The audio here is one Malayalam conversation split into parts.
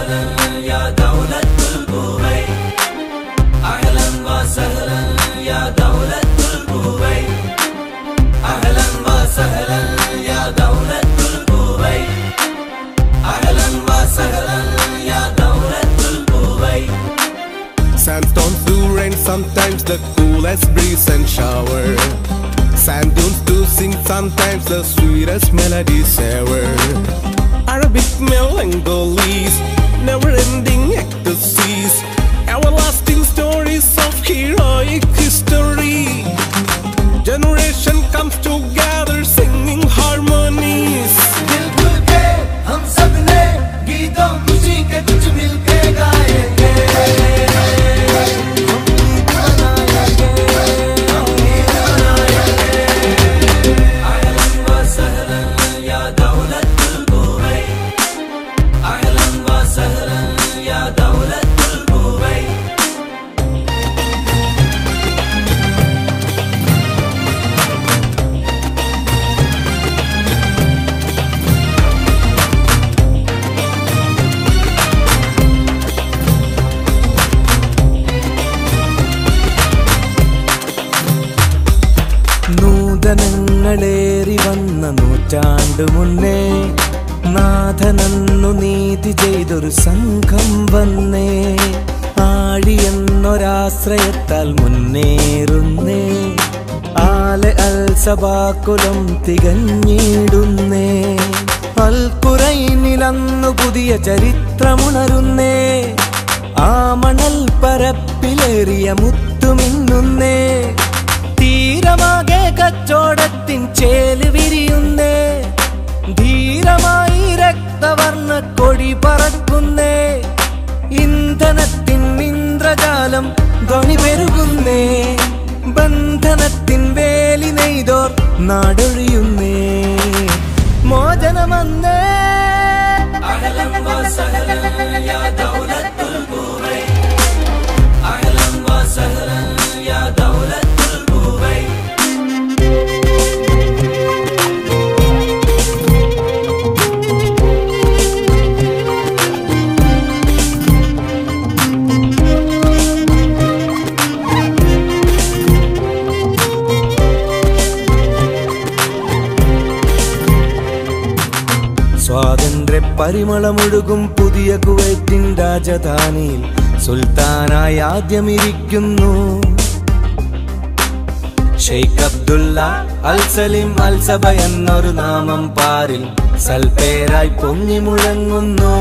وسهلا يا دولة الكويت أهلا وسهلا يا دولة الكويت أهلا وسهلا يا دولة الكويت أهلا وسهلا يا دولة الكويت Sandstorms do rain, sometimes the coolest breeze and shower. Sand dunes do sing, sometimes the sweetest melodies ever. Arabic melancholies, never ending ecstasies, everlasting stories of heroic history. Generation comes together singing harmonies. दिल खुल के हम सब ने गीतों खुशी के कुछ मिलके गाएंगे हम गीत बनाएंगे, हम गीत बनाएंगे। أهلاً وسهلاً يا دولة الكويت أهلاً وسهلاً يا دولة الكويت നൂതനങ്ങളേറി വന്ന നൂറ്റാണ്ടു മുന്നേ നാഥനന്നു നീതി ചെയ്തൊരു സംഘം വന്നേ ആഴി എന്നൊരാശ്രയത്താൽ മുന്നേറുന്നേ ആലെ അൽ സബാക്കുലം തികഞ്ഞിടുന്നേ അൽക്കുറൈനിലന്നു പുതിയ ചരിത്രമുണരുന്നേ ആ മണൽ പരപ്പിലേറിയ മുത്തുമിന്നുന്നേ തീരമാകെ കച്ചോടത്തിൻ ചേല് വിരിയുന്നേ ധീരമായി രക്തവർണ്ണ കൊടി പറക്കുന്നേ ഇന്ധനത്തിൻ ഇന്ദ്രജാലം ധ്വനി പെരുകുന്നേ ബന്ധനത്തിൻ വേലി നെയ്തോർ നാടൊഴിയുന്നേ മോചനമന്നേ أهلا وسهلا يا دولة الكويت أهلا وسهلا يا دولة الكويت സ്വാതന്ത്ര്യ പരിമളമൊഴുകും പുതിയ കുവൈറ്റിൻ രാജധാനിയിൽ സുൽത്താനായി ആദ്യമിരിക്കുന്നു ഷെയ്ഖ് അബ്ദുള്ള അൽ സലിം അൽ സബ എന്നൊരു നാമം പാരിൽ സൽപേരായി പൊങ്ങി മുഴങ്ങുന്നു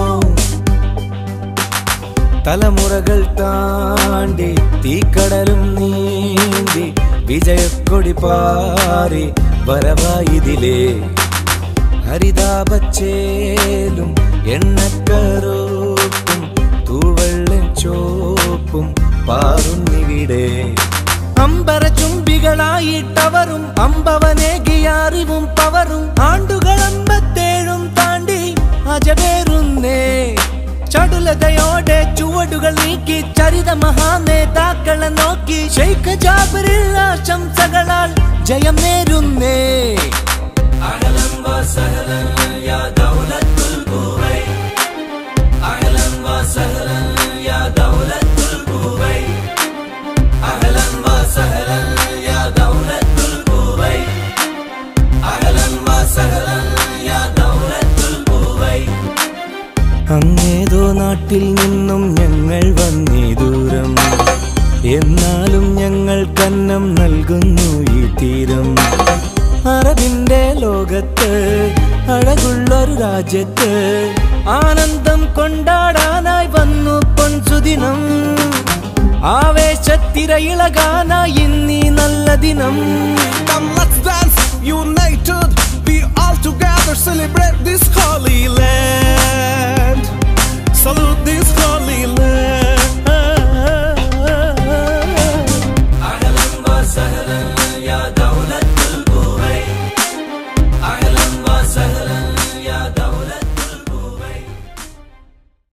തലമുറകൾ താണ്ടി തീക്കടലും നീന്തി വിജയക്കൊടി പാറി വരവായിതിലേ ഹരിതാപച്ചേലും എണ്ണക്കരോട്ടും തൂവെള്ളം ചോപ്പും പാറുന്നിവിടെ അമ്പര ചുംബികളായിട്ടവരും അമ്പവനേകിയ അറിവും പവറും ആണ്ടുകൾ അമ്പത്തേഴും താണ്ടി അജകേറുന്നേ ചടുലതയോടെ ചുവടുകൾ നീക്കി ചരിത മഹാനേതാക്കളെ നോക്കി ഷെയ്ഖ് ജാബിറിൽ ആശംസകളാൽ ജയം നേരുന്നേ أهلا وسهلا يا دولة الكويت أهلا وسهلا يا دولة الكويت أهلا وسهلا يا دولة الكويت أهلا وسهلا يا دولة الكويت അങ്ങേതോ നാട്ടിൽ നിന്നും ഞങ്ങൾ വന്നീ ദൂരം എന്നാലും ഞങ്ങൾ കന്നം നൽകുന്നു ഈ തീരം അറബിന്റെ ലോകത്ത് അഴകുള്ളൊരു രാജ്യത്ത് ആനന്ദം കൊണ്ടാടാനായി വന്നു പൊൻസുദിനം ആവേശത്തിരയിളകാനായി ഇന്നീ നല്ല ദിനം Come, let's dance united. We all together celebrate this holy